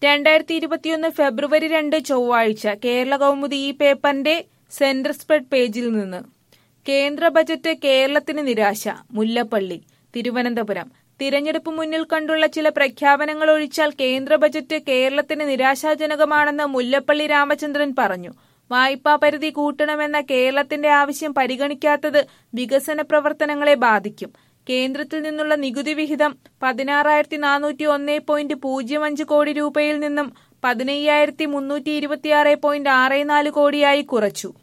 രണ്ടായിരത്തി ഇരുപത്തിയൊന്ന് ഫെബ്രുവരി രണ്ട് ചൊവ്വാഴ്ച കേരള കൗമുദി ഈ പേപ്പറിന്റെ സെന്റർ സ്പ്രെഡ് പേജിൽ നിന്ന് കേന്ദ്ര ബജറ്റ് കേരളത്തിന് നിരാശ മുല്ലപ്പള്ളി തിരുവനന്തപുരം തിരഞ്ഞെടുപ്പ് മുന്നിൽ കണ്ടുള്ള ചില പ്രഖ്യാപനങ്ങൾ ഒഴിച്ചാൽ കേന്ദ്ര ബജറ്റ് കേരളത്തിന് നിരാശാജനകമാണെന്ന് മുല്ലപ്പള്ളി രാമചന്ദ്രൻ പറഞ്ഞു വായ്പാ പരിധി കൂട്ടണമെന്ന കേരളത്തിന്റെ ആവശ്യം പരിഗണിക്കാത്തത് വികസന പ്രവർത്തനങ്ങളെ ബാധിക്കും കേന്ദ്രത്തിൽ നിന്നുള്ള നികുതി വിഹിതം പതിനാറായിരത്തി നാനൂറ്റി ഒന്ന് പോയിന്റ് പൂജ്യം അഞ്ച് കോടി രൂപയിൽ നിന്നും പതിനയ്യായിരത്തി മുന്നൂറ്റി ഇരുപത്തിയാറ് പോയിന്റ് ആറ് നാല് കോടിയായി കുറച്ചു